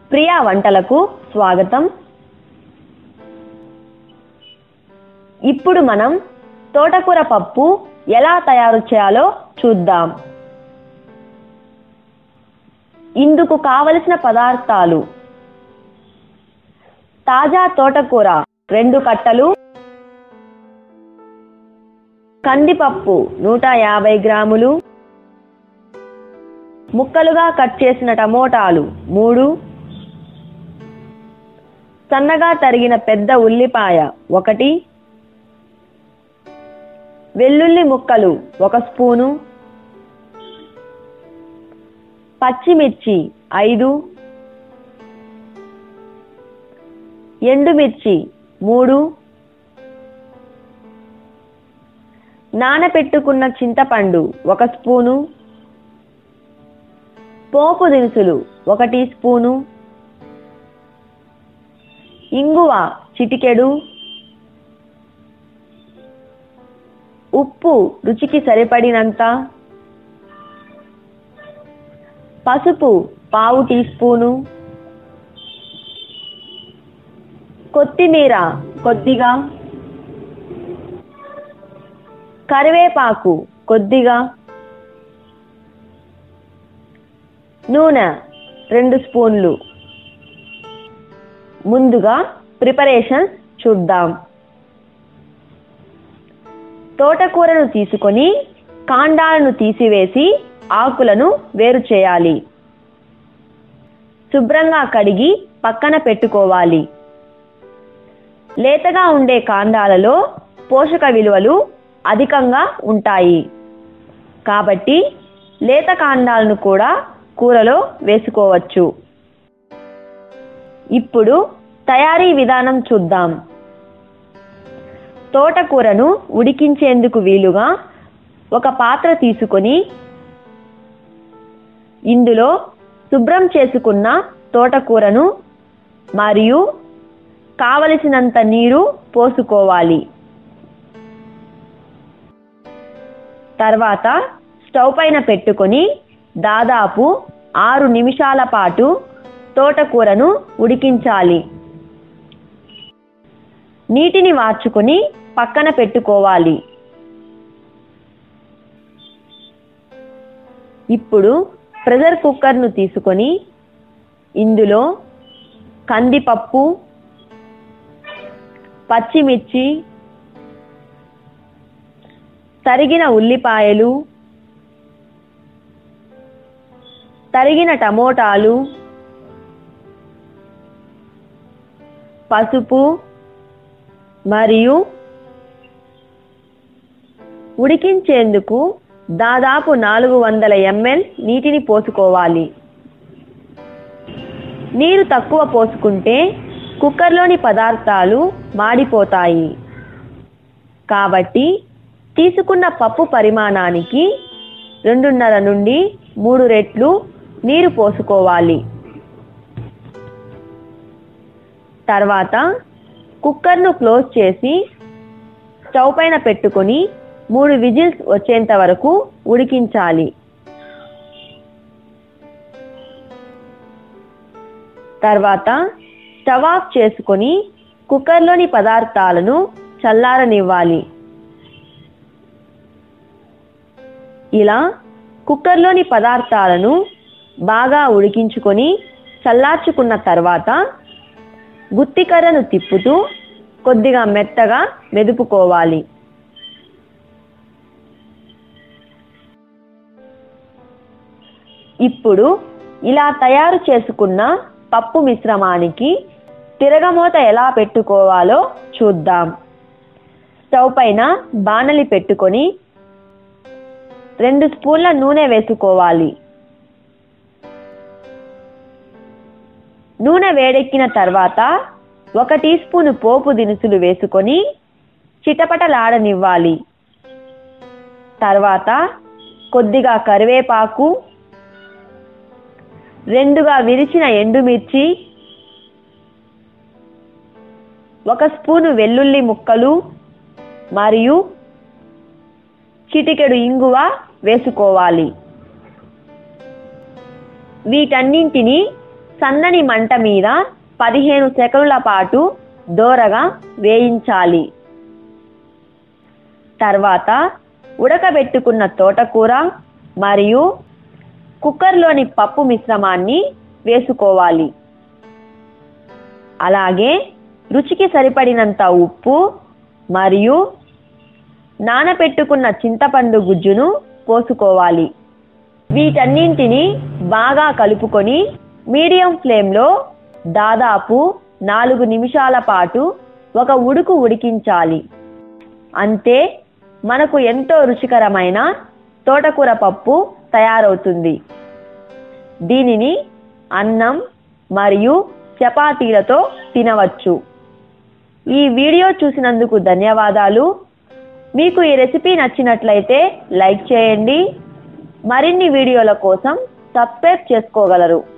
ప్రియా వంటలకు స్వాగతం ఇప్పుడు మనం తోటకూర పప్పు ఎలా తయారు చేయాలో చూద్దాం ఇందుకు కావలసిన పదార్థాలు తాజా తోటకూర రెండు కట్టలు కందిపప్పు నూట యాభై గ్రాములు ముక్కలుగా కట్ చేసిన టమోటాలు మూడు సన్నగా తరిగిన పెద్ద ఉల్లిపాయ ఒకటి వెల్లుల్లి ముక్కలు ఒక స్పూను పచ్చిమిర్చి ఐదు ఎండుమిర్చి మూడు నానపెట్టుకున్న చింతపండు ఒక స్పూను పోపు దినుసులు ఒక టీ స్పూను ఇంగువ చిటికెడు ఉప్పు రుచికి సరిపడినంత పసుపు పావు టీ స్పూను కొత్తిమీర కొద్దిగా కరివేపాకు కొద్దిగా నూనె రెండు స్పూన్లు ముందుగా ప్రిపరేషన్ చూద్దాం తోటకూరను తీసుకొని కాండాలను తీసివేసి ఆకులను వేరు చేయాలి శుభ్రంగా కడిగి పక్కన పెట్టుకోవాలి లేతగా ఉండే కాండాలలో పోషక విలువలు అధికంగా ఉంటాయి కాబట్టి లేత కాండాలను కూడా కూరలో వేసుకోవచ్చు ఇప్పుడు తయారీ విధానం చూద్దాం తోటకూరను ఉడికించేందుకు వీలుగా ఒక పాత్ర తీసుకొని ఇందులో శుభ్రం చేసుకున్న తోటకూరను మరియు కావలసినంత నీరు పోసుకోవాలి తర్వాత స్టవ్ పైన పెట్టుకొని దాదాపు ఆరు నిమిషాల పాటు తోటకూరను ఉడికించాలి నీటిని వార్చుకొని పక్కన పెట్టుకోవాలి ఇప్పుడు ప్రెషర్ కుక్కర్ను తీసుకొని ఇందులో కందిపప్పు పచ్చిమిర్చి తరిగిన ఉల్లిపాయలు తరిగిన టమోటాలు పసుపు మరియు ఉడికించేందుకు దాదాపు నాలుగు వందల ఎంఎల్ నీటిని పోసుకోవాలి నీరు తక్కువ పోసుకుంటే కుక్కర్లోని పదార్థాలు మాడిపోతాయి కాబట్టి తీసుకున్న పప్పు పరిమాణానికి రెండున్నర నుండి మూడు రెట్లు నీరు పోసుకోవాలి తర్వాత కుక్కర్ను క్లోజ్ చేసి స్టవ్ పైన పెట్టుకొని మూడు విజిల్స్ వచ్చేంత వరకు ఉడికించాలి తర్వాత స్టవ్ ఆఫ్ చేసుకొని కుక్కర్లోని పదార్థాలను చల్లారనివ్వాలి ఇలా కుక్కర్లోని పదార్థాలను బాగా ఉడికించుకొని చల్లార్చుకున్న తర్వాత గుత్తికర్రను తిప్పుతూ కొద్దిగా మెత్తగా మెదుపుకోవాలి ఇప్పుడు ఇలా తయారు చేసుకున్న పప్పు మిశ్రమానికి తిరగమూత ఎలా పెట్టుకోవాలో చూద్దాం స్టవ్ పైన బాణలి పెట్టుకొని రెండు స్పూన్ల నూనె వేసుకోవాలి నూనె వేడెక్కిన తర్వాత ఒక టీ స్పూన్ పోపు దినుసులు వేసుకొని చిటపటలాడనివ్వాలి తర్వాత కొద్దిగా కరివేపాకు రెండుగా విరిచిన ఎండుమిర్చి ఒక స్పూను వెల్లుల్లి ముక్కలు మరియు చిటికెడు ఇంగువ వేసుకోవాలి వీటన్నింటినీ సన్నని మంట మీద పదిహేను సెకనుల పాటు దోరగా వేయించాలి తర్వాత ఉడకబెట్టుకున్న తోటకూర మరియు కుక్కర్లోని పప్పు మిశ్రమాన్ని వేసుకోవాలి అలాగే రుచికి సరిపడినంత ఉప్పు మరియు నానపెట్టుకున్న చింతపండు గుజ్జును పోసుకోవాలి వీటన్నింటిని బాగా కలుపుకొని మీడియం ఫ్లేమ్లో దాదాపు నాలుగు నిమిషాల పాటు ఒక ఉడుకు ఉడికించాలి అంతే మనకు ఎంతో రుచికరమైన తోటకూర పప్పు తయారవుతుంది దీనిని అన్నం మరియు చపాతీలతో తినవచ్చు ఈ వీడియో చూసినందుకు ధన్యవాదాలు మీకు ఈ రెసిపీ నచ్చినట్లయితే లైక్ చేయండి మరిన్ని వీడియోల కోసం సబ్స్క్రైబ్ చేసుకోగలరు